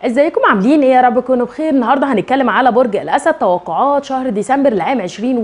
ازيكم عاملين ايه يا رب تكونوا بخير النهارده هنتكلم على برج الاسد توقعات شهر ديسمبر لعام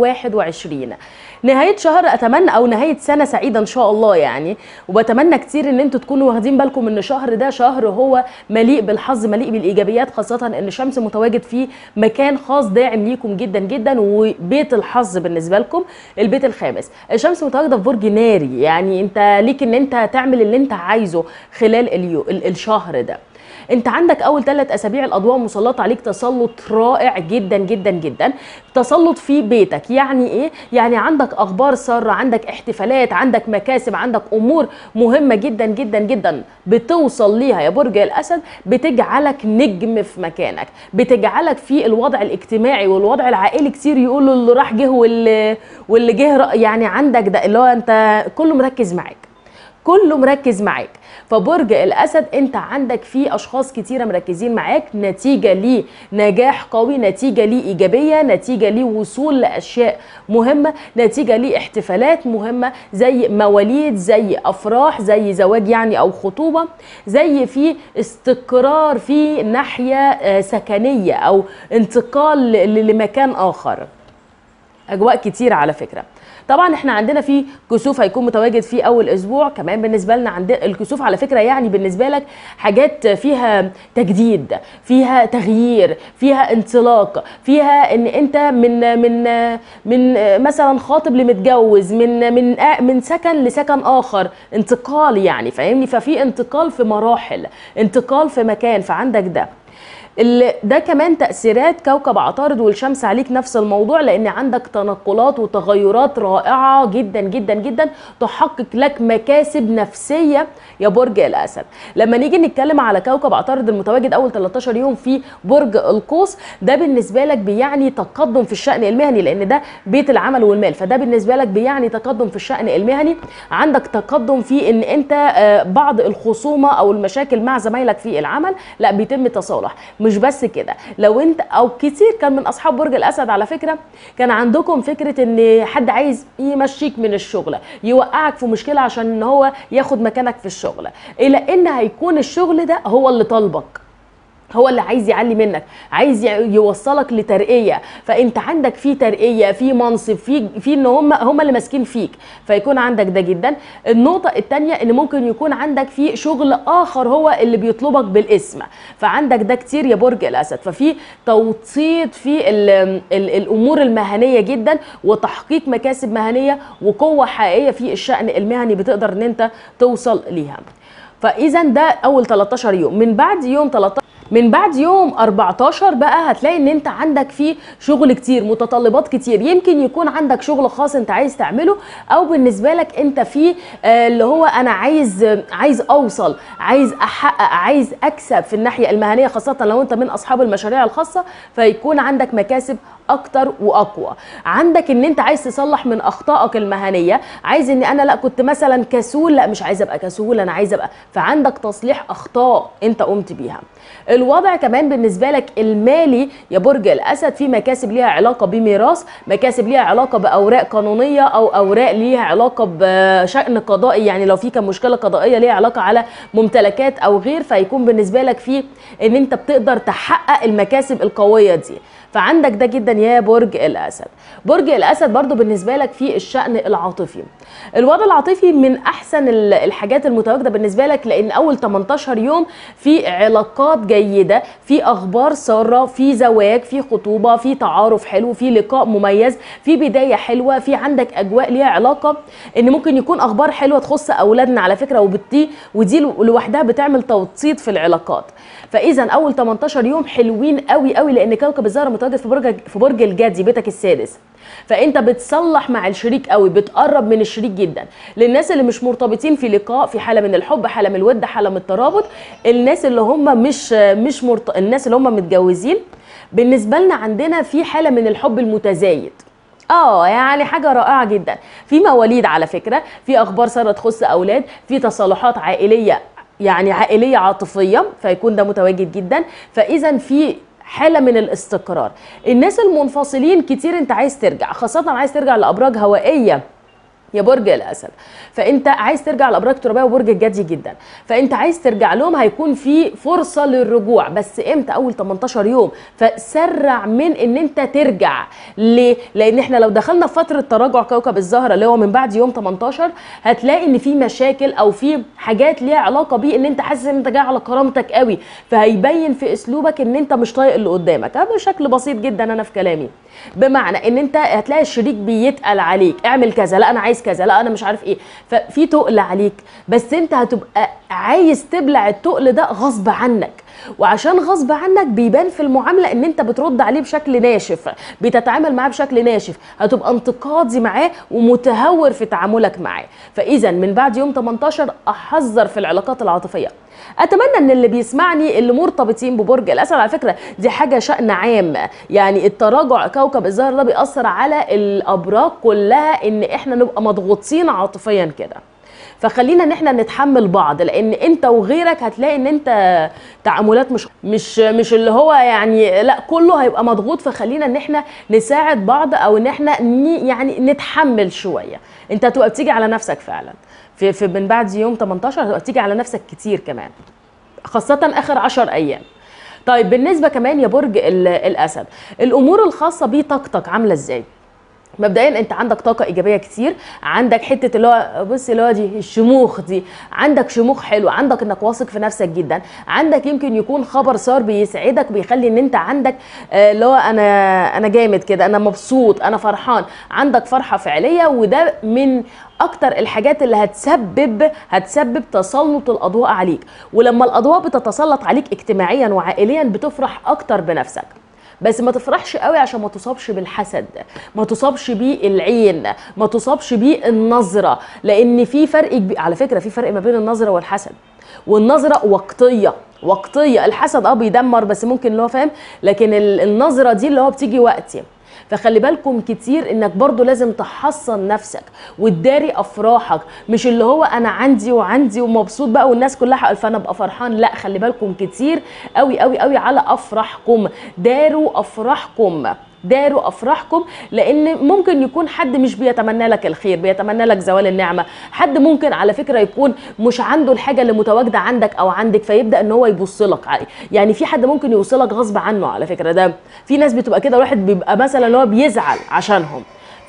2021 نهايه شهر اتمنى او نهايه سنه سعيده ان شاء الله يعني وبتمنى كتير ان انتوا تكونوا واخدين بالكم ان الشهر ده شهر هو مليء بالحظ مليء بالايجابيات خاصه ان الشمس متواجد في مكان خاص داعم ليكم جدا جدا وبيت الحظ بالنسبه لكم البيت الخامس الشمس متواجده في برج ناري يعني انت ليك ان انت تعمل اللي انت عايزه خلال اليو الشهر ده انت عندك اول ثلاث اسابيع الاضواء مسلطه عليك تسلط رائع جدا جدا جدا تسلط في بيتك يعني ايه يعني عندك اخبار ساره عندك احتفالات عندك مكاسب عندك امور مهمه جدا جدا جدا بتوصل ليها يا برج الاسد بتجعلك نجم في مكانك بتجعلك في الوضع الاجتماعي والوضع العائلي كتير يقولوا اللي راح جه واللي واللي جه يعني عندك ده اللي هو انت كله مركز معاك كله مركز معاك فبرج الاسد انت عندك فيه اشخاص كتيره مركزين معاك نتيجه لنجاح قوي نتيجه لايجابيه نتيجه لوصول لاشياء مهمه نتيجه لاحتفالات مهمه زي مواليد زي افراح زي زواج يعني او خطوبه زي في استقرار في ناحيه سكنيه او انتقال لمكان اخر اجواء كتيره على فكره طبعا احنا عندنا في كسوف هيكون متواجد في اول اسبوع كمان بالنسبه لنا عندنا الكسوف على فكره يعني بالنسبه لك حاجات فيها تجديد فيها تغيير فيها انطلاق فيها ان انت من من من مثلا خاطب لمتجوز من من من سكن لسكن اخر انتقال يعني فاهمني ففي انتقال في مراحل انتقال في مكان فعندك ده ده كمان تأثيرات كوكب عطارد والشمس عليك نفس الموضوع لأن عندك تنقلات وتغيرات رائعة جدا جدا جدا تحقق لك مكاسب نفسية يا برج الأسد لما نيجي نتكلم على كوكب عطارد المتواجد أول 13 يوم في برج القوس ده بالنسبة لك بيعني تقدم في الشأن المهني لأن ده بيت العمل والمال فده بالنسبة لك بيعني تقدم في الشأن المهني عندك تقدم في ان انت بعض الخصومة او المشاكل مع زمايلك في العمل لا بيتم تصالح مش بس كده لو انت او كتير كان من اصحاب برج الاسد على فكره كان عندكم فكره ان حد عايز يمشيك من الشغل يوقعك في مشكله عشان ان هو ياخد مكانك في الشغل الى ان هيكون الشغل ده هو اللي طالبك هو اللي عايز يعلي منك عايز يوصلك لترقيه فانت عندك في ترقيه في منصب في في ان هم هم اللي ماسكين فيك فيكون عندك ده جدا النقطه الثانيه ان ممكن يكون عندك في شغل اخر هو اللي بيطلبك بالاسم فعندك ده كتير يا برج الاسد ففي توطيد في ال ال الامور المهنيه جدا وتحقيق مكاسب مهنيه وقوه حقيقيه في الشان المهني بتقدر ان انت توصل ليها فاذا ده اول 13 يوم من بعد يوم 13 من بعد يوم 14 بقى هتلاقي ان انت عندك فيه شغل كتير متطلبات كتير يمكن يكون عندك شغل خاص انت عايز تعمله او بالنسبه لك انت فيه آه اللي هو انا عايز عايز اوصل عايز احقق عايز اكسب في الناحيه المهنيه خاصه لو انت من اصحاب المشاريع الخاصه فيكون عندك مكاسب اكتر واقوى عندك ان انت عايز تصلح من اخطائك المهنيه عايز ان انا لا كنت مثلا كسول لا مش عايز ابقى كسول انا عايز ابقى فعندك تصليح اخطاء انت قمت بيها الوضع كمان بالنسبه لك المالي يا برج الاسد في مكاسب ليها علاقه بميراث مكاسب ليها علاقه باوراق قانونيه او اوراق ليها علاقه بشان قضائي يعني لو في كان مشكله قضائيه ليها علاقه على ممتلكات او غير فيكون بالنسبه لك في ان انت بتقدر تحقق المكاسب القويه دي فعندك ده جدا يا برج الاسد برج الاسد برضو بالنسبه لك في الشان العاطفي الوضع العاطفي من احسن الحاجات المتواجده بالنسبه لك لان اول 18 يوم في علاقات جيده في اخبار ساره في زواج في خطوبه في تعارف حلو في لقاء مميز في بدايه حلوه في عندك اجواء ليها علاقه ان ممكن يكون اخبار حلوه تخص اولادنا على فكره وبتي ودي لوحدها بتعمل توطيد في العلاقات فاذا اول 18 يوم حلوين قوي قوي لان كوكب الزهره متواجد في برج في برج الجدي بيتك السادس فانت بتصلح مع الشريك قوي بتقرب من الشريك جدا للناس اللي مش مرتبطين في لقاء في حاله من الحب حاله من الود حاله من الترابط الناس اللي هم مش مش مرت... الناس اللي هم متجوزين بالنسبه لنا عندنا في حاله من الحب المتزايد اه يعني حاجه رائعه جدا في مواليد على فكره في اخبار ساره تخص اولاد في تصالحات عائليه يعني عائليه عاطفيه فيكون ده متواجد جدا فاذا في حاله من الاستقرار الناس المنفصلين كتير انت عايز ترجع خاصه عايز ترجع لابراج هوائيه يا برج الاسد فانت عايز ترجع لابراج ترابيه وبرج الجدي جدا فانت عايز ترجع لهم هيكون في فرصه للرجوع بس امتى اول 18 يوم فسرع من ان انت ترجع ليه لان احنا لو دخلنا في فتره تراجع كوكب الزهره اللي هو من بعد يوم 18 هتلاقي ان في مشاكل او في حاجات ليها علاقه بيه ان انت حاسس ان انت جاي على كرامتك قوي فهيبين في اسلوبك ان انت مش طايق اللي قدامك بشكل بسيط جدا انا في كلامي بمعنى ان انت هتلاقي الشريك بيتقل عليك اعمل كذا لا انا عايز كذا لا انا مش عارف ايه ففي تقل عليك بس انت هتبقى عايز تبلع التقل ده غصب عنك وعشان غصب عنك بيبان في المعامله ان انت بترد عليه بشكل ناشف بتتعامل معاه بشكل ناشف هتبقى انتقادي معاه ومتهور في تعاملك معاه فاذا من بعد يوم 18 احذر في العلاقات العاطفيه اتمنى ان اللي بيسمعني اللي مرتبطين ببرج الاسد على فكره دي حاجه شان عام يعني التراجع كوكب الزهر ده بيأثر على الابراج كلها ان احنا نبقى مضغوطين عاطفيا كده فخلينا ان احنا نتحمل بعض لان انت وغيرك هتلاقي ان انت تعاملات مش مش مش اللي هو يعني لا كله هيبقى مضغوط فخلينا ان احنا نساعد بعض او ان احنا يعني نتحمل شويه انت هتبقى بتيجي على نفسك فعلا في, في من بعد يوم 18 هتبقى بتيجي على نفسك كتير كمان خاصه اخر 10 ايام طيب بالنسبه كمان يا برج الاسد الامور الخاصه بطاقتك عامله ازاي مبدئيا انت عندك طاقه ايجابيه كتير عندك حته اللي هو بص اللي هو دي الشموخ دي عندك شموخ حلو عندك انك واثق في نفسك جدا عندك يمكن يكون خبر صار بيسعدك بيخلي ان انت عندك اللي هو انا انا جامد كده انا مبسوط انا فرحان عندك فرحه فعليه وده من اكتر الحاجات اللي هتسبب هتسبب تسلط الاضواء عليك ولما الاضواء بتتسلط عليك اجتماعيا وعائليا بتفرح اكتر بنفسك بس ما تفرحش قوي عشان ما تصابش بالحسد ما تصابش بيه العين ما تصابش بيه النظره لان في فرق كبير على فكره في فرق ما بين النظره والحسد والنظره وقتيه وقتيه الحسد اه بيدمر بس ممكن اللي هو فاهم لكن النظره دي اللي هو بتيجي وقتي فخلي بالكم كتير انك برضو لازم تحصن نفسك وتداري افراحك مش اللي هو انا عندي وعندي ومبسوط بقى والناس كلها فانا ابقى فرحان لا خلي بالكم كتير قوي قوي قوي على افراحكم داروا افراحكم داروا افراحكم لان ممكن يكون حد مش بيتمنى لك الخير بيتمنى لك زوال النعمه حد ممكن على فكره يكون مش عنده الحاجه اللي متواجده عندك او عندك فيبدا ان هو يبص لك يعني في حد ممكن يوصلك غصب عنه على فكره ده في ناس بتبقى كده واحد بيبقى مثلا اللي هو بيزعل عشانهم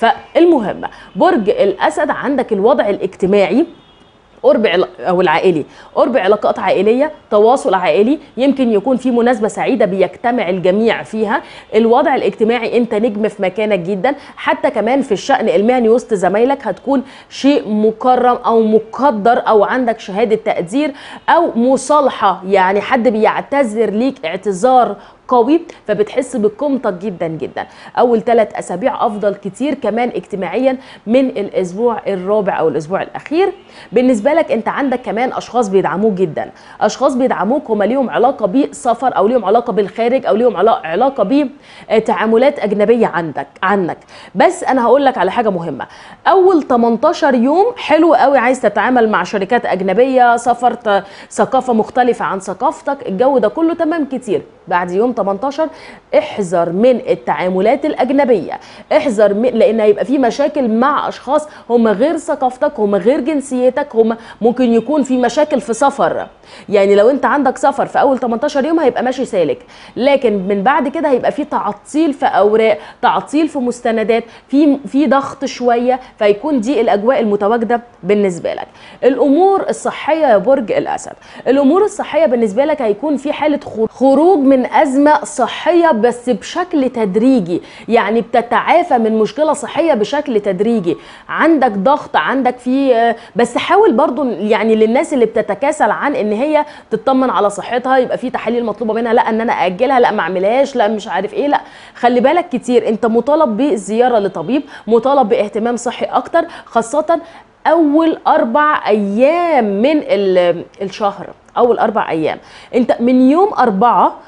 فالمهم برج الاسد عندك الوضع الاجتماعي قرب او العائلي قرب علاقات عائليه تواصل عائلي يمكن يكون في مناسبه سعيده بيجتمع الجميع فيها الوضع الاجتماعي انت نجم في مكانك جدا حتى كمان في الشان المهني وسط زمايلك هتكون شيء مكرم او مقدر او عندك شهاده تقدير او مصالحه يعني حد بيعتذر ليك اعتذار قوي فبتحس بقيمتك جدا جدا اول ثلاث اسابيع افضل كتير كمان اجتماعيا من الاسبوع الرابع او الاسبوع الاخير بالنسبه لك انت عندك كمان اشخاص بيدعموك جدا اشخاص بيدعموك هم ليهم علاقه بسفر او ليهم علاقه بالخارج او ليهم علاقه بتعاملات اجنبيه عندك عنك بس انا هقول لك على حاجه مهمه اول 18 يوم حلو قوي عايز تتعامل مع شركات اجنبيه سفر ثقافه مختلفه عن ثقافتك الجو ده كله تمام كتير بعد يوم 18 احذر من التعاملات الاجنبيه احذر من لان هيبقى في مشاكل مع اشخاص هم غير ثقافتك هم غير جنسيتك هم ممكن يكون في مشاكل في سفر يعني لو انت عندك سفر في اول 18 يوم هيبقى ماشي سالك لكن من بعد كده هيبقى في تعطيل في اوراق تعطيل في مستندات في في ضغط شويه فيكون دي الاجواء المتواجده بالنسبه لك الامور الصحيه يا برج الاسد الامور الصحيه بالنسبه لك هيكون في حاله خروج من ازمه صحيه بس بشكل تدريجي يعني بتتعافى من مشكله صحيه بشكل تدريجي عندك ضغط عندك في بس حاول برضو يعني للناس اللي بتتكاسل عن ان هي تطمن على صحتها يبقى في تحاليل مطلوبه منها لا ان انا اجلها لا ما اعملهاش لا مش عارف ايه لا خلي بالك كتير انت مطالب بالزياره لطبيب مطالب باهتمام صحي اكتر خاصه اول اربع ايام من الشهر اول اربع ايام انت من يوم اربعه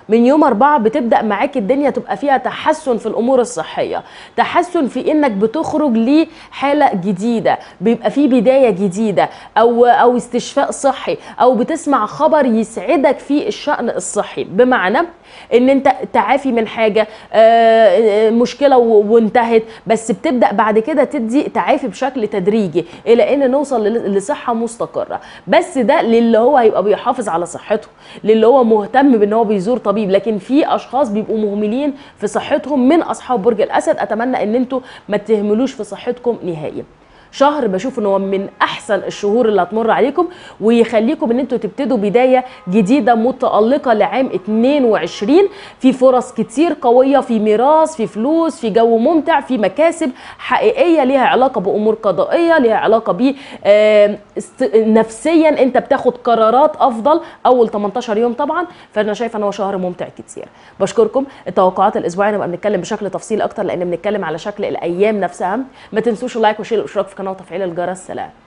من يوم أربعة بتبدأ معاك الدنيا تبقى فيها تحسن في الأمور الصحية تحسن في إنك بتخرج لحالة جديدة بيبقى في بداية جديدة أو أو استشفاء صحي أو بتسمع خبر يسعدك في الشأن الصحي بمعنى ان انت تعافي من حاجه آه، مشكله و- وانتهت بس بتبدا بعد كده تدي تعافي بشكل تدريجي الى ان نوصل لل- لصحه مستقره بس ده للي هو هيبقى بيحافظ على صحته للي هو مهتم بان هو بيزور طبيب لكن في اشخاص بيبقوا مهملين في صحتهم من اصحاب برج الاسد اتمنى ان انتوا ما تهملوش في صحتكم نهائيا شهر بشوف ان هو من احسن الشهور اللي هتمر عليكم ويخليكم ان انتوا تبتدوا بدايه جديده متالقه لعام 22 في فرص كتير قويه في ميراث في فلوس في جو ممتع في مكاسب حقيقيه ليها علاقه بامور قضائيه ليها علاقه ب آه، است- نفسيا انت بتاخد قرارات افضل اول 18 يوم طبعا فانا شايفه ان هو شهر ممتع كتير بشكركم التوقعات الاسبوعيه نبقى بنتكلم بشكل تفصيلي اكتر لان بنتكلم على شكل الايام نفسها ما تنسوش اللايك والشير والاشتراك في القناه وتفعيل الجرس سلام